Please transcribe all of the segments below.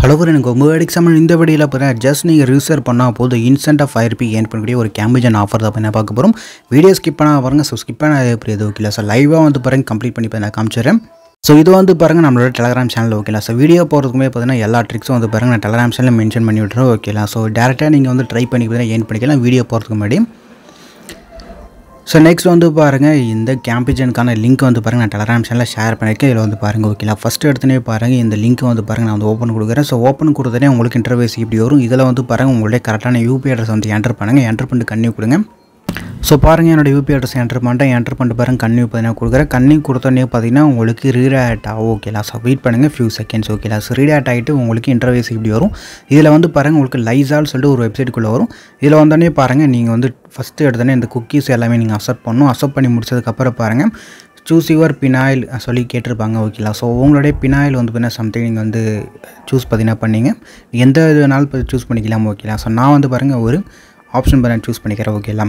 hello எனக்கு ரொம்ப example இந்த வீடியோவில் பார்த்தீங்கன்னா ஜஸ்ட் நீங்கள் ரிஜிஸ்டர் பண்ணால் போதும் இன்ஸ்டண்ட்டாக ஃபைவ் ருபி ஏன் பண்ணக்கூடிய ஒரு கேம்பேஜன் ஆஃபர் தான் நான் பார்க்க போகிறோம் வீடியோ ஸ்கிப் பண்ணால் பாருங்க ஸோ ஸ்கிப் பண்ணால் எப்படி இது ஓகேல ஸோ லைவாக வந்து பாருங்க கம்ப்ளீட் பண்ணி நான் காமிச்சிடுறேன் ஸோ இது வந்து பாருங்கள் நம்மளோட டெலகிராம் சேனல் ஓகேலா ஸோ வீடியோ போகிறதுக்குமே பார்த்தீங்கன்னா எல்லா ட்ரிக்ஸும் வந்து பாருங்கள் நான் டெலகிராம் சேனலில் மென்ஷன் பண்ணி விட்டுறேன் ஓகேலா ஸோ டேரெக்டாக நீங்கள் வந்து ட்ரை பண்ணி பார்த்தீங்கன்னா ஏன் பண்ணிக்கலாம் வீடியோ போகிறதுக்கு முன்னாடி ஸோ நெக்ஸ்ட் வந்து பாருங்கள் இந்த கேம்பேஜனுக்கான லிங்க் வந்து பாருங்கள் நான் டெலகிராம் சேனலில் ஷேர் பண்ணியிருக்கேன் இதில் வந்து பாருங்கள் ஓகேலா ஃபஸ்ட்டு எடுத்துனே பாருங்கள் இந்த லிங்க் வந்து பாருங்கள் நான் வந்து ஓப்பன் கொடுக்குறேன் ஸோ ஓப்பன் கொடுத்தனே உங்களுக்கு இன்டர்வேஸ் இப்படி வரும் இதில் வந்து பாருங்கள் உங்களுடைய கரெக்டான யூபி அட்ரஸ் வந்து என்டர் பண்ணுங்கள் என்டர் பண்ணிட்டு கண்ணி கொடுங்க ஸோ பாருங்கள் என்னோட யூபி அட்ரஸ் என்டர் பண்ணிட்டேன் என்டர் பண்ணிட்டு பாருங்கள் கண்ணி பார்த்தீங்கன்னா கொடுக்குறேன் கண்ணி கொடுத்தோன்னே பார்த்தீங்கன்னா உங்களுக்கு ரீடாட் ஆகும் ஓகேலா ஸோ வெயிட் பண்ணுங்கள் ஃபியூ செகண்ட்ஸ் ஓகேலா ஸோ ரீடாட் ஆகிட்டு உங்களுக்கு இன்டர்வேஸ் இப்படி வரும் இதில் வந்து பாருங்கள் உங்களுக்கு லைசால் சொல்லிட்டு ஒரு வெப்சைட்டுக்குள்ளே வரும் இதில் வந்தோடனே பாருங்கள் நீங்கள் வந்து ஃபஸ்ட்டு எடுத்தோடனே இந்த குக்கீஸ் எல்லாமே நீங்கள் அக்செப்ட் பண்ணணும் அக்செப்ட் பண்ணி முடிச்சதுக்கப்புறம் பாருங்கள் சூஸ் யுவர் பினாயில் சொல்லி கேட்டிருப்பாங்க ஓகேலா ஸோ உங்களுடைய பினாயில் வந்து பார்த்தீங்கன்னா சம்திங் நீங்கள் வந்து சூஸ் பார்த்தீங்கன்னா பண்ணீங்க எந்த நாள் சூஸ் பண்ணிக்கலாம் ஓகேலா ஸோ நான் வந்து பாருங்கள் ஒரு ஆப்ஷன் பண்ண சூஸ் பண்ணிக்கிறேன் ஓகேலா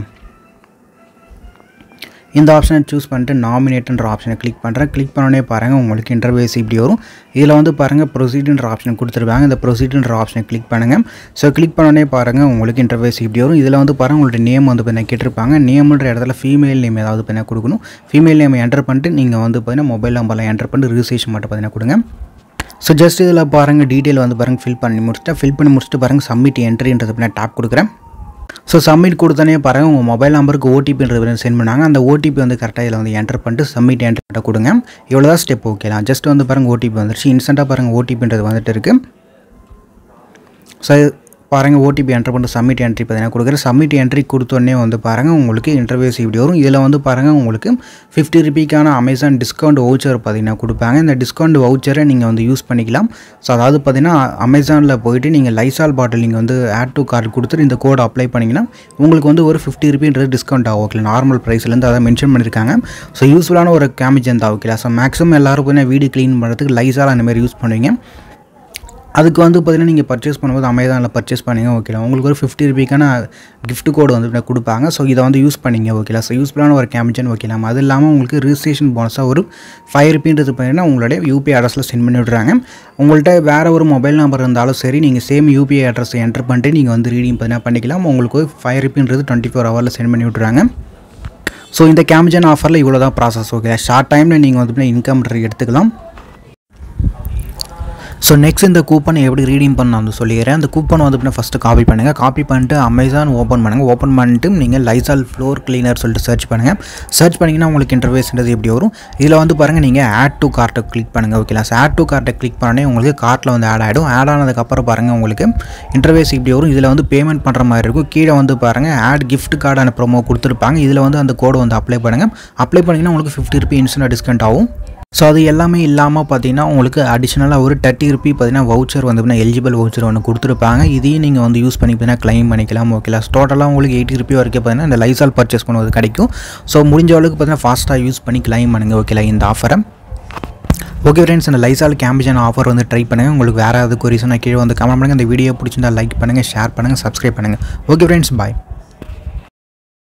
இந்த ஆப்ஷனை சூஸ் பண்ணிட்டு நாமினேட்டுன்ற ஆப்ஷனை கிளிக் பண்ணுறேன் கிளிக் பண்ணோடனே பாருங்கள் உங்களுக்கு இன்டர்வேஸ் இப்படி வரும் இதில் வந்து பாருங்கள் ப்ரொசீடுன்ற ஆப்ஷன் கொடுத்துருவாங்க இந்த ப்ரொசீடுன்ற ஆப்ஷனை கிளிக் பண்ணுங்கள் ஸோ கிளிக் பண்ணோடனே பாருங்கள் உங்களுக்கு இன்டர்வேஸ் இப்படி வரும் இதில் வந்து பாருங்கள் உங்களுடைய நேம் வந்து பார்த்தீங்கன்னா கேட்டிருப்பாங்க நேம்ன்ற இடத்துல ஃபீமேல் நேம் ஏதாவது பார்த்தீங்கன்னா கொடுக்கணும் ஃபீமேல் நேம் என்டர் பண்ணிட்டு நீங்கள் வந்து பார்த்தீங்கன்னா மொபைல் நம்பர்லாம் என்டர் பண்ணிட்டு ரிஜிஸ்ட்ரேஷன் மட்டும் பார்த்தீங்கன்னா கொடுங்க ஸோ ஜஸ்ட் இதில் பாருங்கள் டீட்டெயில் வந்து பாருங்கள் ஃபில் பண்ணி முடிச்சுட்டு ஃபில் பண்ணி முடிச்சுட்டு பாருங்கள் சப்மிட் என்ட்ரின்றது நான் டேப் கொடுக்குறேன் ஸோ சப்மிட் கொடுத்தனே பாருங்கள் உங்கள் மொபைல் நம்பருக்கு ஓடிபின்றது சென்ட் பண்ணாங்க அந்த ஓடிபி வந்து கரெக்டாக இதில் வந்து என்டர் பண்ணிட்டு சப்மிட் என்டர் கொடுங்க இவ்வளோ தான் ஸ்டெப் ஓகேலாம் ஜஸ்ட் வந்து பாருங்கள் ஓடிபி வந்துருச்சு இன்ஸ்டண்ட்டாக பாருங்கள் ஓடிபின்றது வந்துட்டு இருக்குது ஸோ பாருங்கள் ஓடிபி என்ட்ரு பண்ணிட்டு சப்மிட் என்ட்ரி பார்த்தீங்கன்னா கொடுக்குறேன் சப்மிட் என்ட்ரி கொடுத்தோடனே வந்து பாருங்கள் உங்களுக்கு இன்டர்வியூஸ் இப்படி வரும் இதில் வந்து பாருங்கள் உங்களுக்கு ஃபிஃப்டி ருபிக்கான அமேசான் டிஸ்கவுண்ட் வவுச்சர் பார்த்தீங்கன்னா கொடுப்பாங்க இந்த டிஸ்கவுண்ட் வவுச்சரை நீங்கள் வந்து யூஸ் பண்ணிக்கலாம் ஸோ அதாவது பார்த்தீங்கன்னா அமேசானில் போயிட்டு நீங்கள் லைசால் பாட்டில் நீங்கள் வந்து ஆட் டு கார்டு கொடுத்துட்டு இந்த கோட் அப்ளை பண்ணிங்கன்னா உங்களுக்கு வந்து ஒரு ஃபிஃப்டி ருபின்றது டிஸ்கவுண்ட் ஆகும் ஓகே நார்மல் ப்ரைஸ்லேருந்து அதை மென்ஷன் பண்ணியிருக்காங்க ஸோ யூஸ்ஃபுல்லான ஒரு கேமேஜன் தான் ஓகே ஸோ மேக்ஸிமம் எல்லாரும் பார்த்தீங்கன்னா வீடு க்ளீன் பண்ணுறதுக்கு லைசால் அந்த மாதிரி யூஸ் பண்ணுவீங்க அதுக்கு வந்து பார்த்தீங்கன்னா நீங்கள் பர்ச்சேஸ் பண்ணும்போது அமேசானில் பர்ச்சேஸ் பண்ணிங்க ஓகேலா உங்களுக்கு ஒரு ஃபிஃப்டி ருபிக்கான கிஃப்ட் கோடு வந்து கொடுப்பாங்க ஸோ இதை வந்து யூஸ் பண்ணிங்க ஓகேலா ஸோ யூஸ்ஃபுல்லான ஒரு கேமிச்சன் ஓகேலாம் அது இல்லாமல் உங்களுக்கு ரிஜிஸ்ட்ரேஷன் போனஸாக ஒரு ஃபைவ் ருபின்றது பார்த்தீங்கன்னா உங்களுடைய யூபிஐ அட்ரஸில் சென்ட் பண்ணி விட்றாங்க உங்கள்கிட்ட வேறு ஒரு மொபைல் நம்பர் இருந்தாலும் சரி நீங்கள் சேம் யூபிஐ அட்ரஸ் என்டர் பண்ணிட்டு நீங்கள் வந்து ரீடிங் பார்த்தீங்கன்னா பண்ணிக்கலாம் உங்களுக்கு ஃபைவ் ருபின்றது டுவெண்ட்டி ஃபோர் ஹவரில் சென்ட் பண்ணி விட்றாங்க ஸோ இந்த கேமிஜன் ஆஃபரில் இவ்வளோ தான் ப்ராசஸ் ஓகே ஷார்ட் டைமில் நீங்கள் வந்து இன்கம் எடுத்துக்கலாம் ஸோ நெக்ஸ்ட் இந்த கூப்பனை எப்படி ரீடிங் பண்ண வந்து சொல்லிடுறேன் அந்த கூப்பன் வந்து பார்த்தீங்கன்னா ஃபஸ்ட்டு காப்பி பண்ணுங்கள் காப்பி பண்ணிட்டு அமேசான் ஓப்பன் பண்ணுங்கள் ஓப்பன் பண்ணிட்டு நீங்கள் லைசால் ஃப்ளோர் கிளீனர் சொல்லிட்டு சர்ச் பண்ணுங்கள் சர்ச் பண்ணிங்கன்னா உங்களுக்கு இன்டர்வேஸ்ன்றது எப்படி வரும் இதில் வந்து பாருங்கள் நீங்கள் ஆட் டு கார்ட்டை கிளிக் பண்ணுங்கள் ஓகேலா ஸோ ஆட் டு கார்ட்டை கிளிக் பண்ணே உங்களுக்கு கார்ட்டில் வந்து ஆட் ஆகிடும் ஆட் ஆனதுக்கப்புறம் பாருங்கள் உங்களுக்கு இன்டர்வேஸ் இப்படி வரும் இதில் வந்து பேமெண்ட் பண்ணுற மாதிரி இருக்கும் கீழே வந்து பாருங்கள் ஆட் கிஃப்ட் கார்டான ப்ரோமோ கொடுத்துருப்பாங்க இதில் வந்து அந்த கோடு வந்து அப்ளை பண்ணுங்கள் அப்ளை பண்ணிங்கன்னா உங்களுக்கு ஃபிஃப்டி ருபி இன்ஸ்டன்ட் டிஸ்கவுண்ட் ஆகும் ஸோ அது எல்லாமே இல்லாமல் பார்த்தீங்கன்னா உங்களுக்கு அடிஷ்னலாக ஒரு தேர்ட்டி ருபி பார்த்தீங்கன்னா வவுச்சர் வந்து பார்த்தீங்கன்னா எலிஜிபிள் வவுச்சர் ஒன்று கொடுத்துருப்பாங்க இதையும் நீங்கள் வந்து யூஸ் பண்ணி பார்த்தீங்கன்னா க்ளைம் பண்ணிக்கலாம் ஓகேலா டோட்டலாக உங்களுக்கு எயிட்டி ருபி வரைக்கும் பார்த்தீங்கன்னா இந்த லைசால் பர்ச்சேஸ் பண்ணுவது கிடைக்கும் ஸோ முடிஞ்ச அளவுக்கு பார்த்தீங்கன்னா ஃபாஸ்ட்டாக யூஸ் பண்ணி க்ளைம் பண்ணுங்கள் ஓகேலா இந்த ஆஃபரை ஓகே ஃப்ரெண்ட்ஸ் இந்த லைசால் கேம்பிஜன் ஆஃபர் வந்து ட்ரை பண்ணுங்கள் உங்களுக்கு வேறு எதுக்கு ரீசனாக கீழே வந்து கமெண்ட் பண்ணுங்கள் இந்த வீடியோ பிடிச்சிருந்தா லைக் பண்ணுங்கள் ஷேர் பண்ணுங்கள் சப்ஸ்கிரைப் பண்ணுங்கள் ஓகே ஃப்ரெண்ட்ஸ் பாய்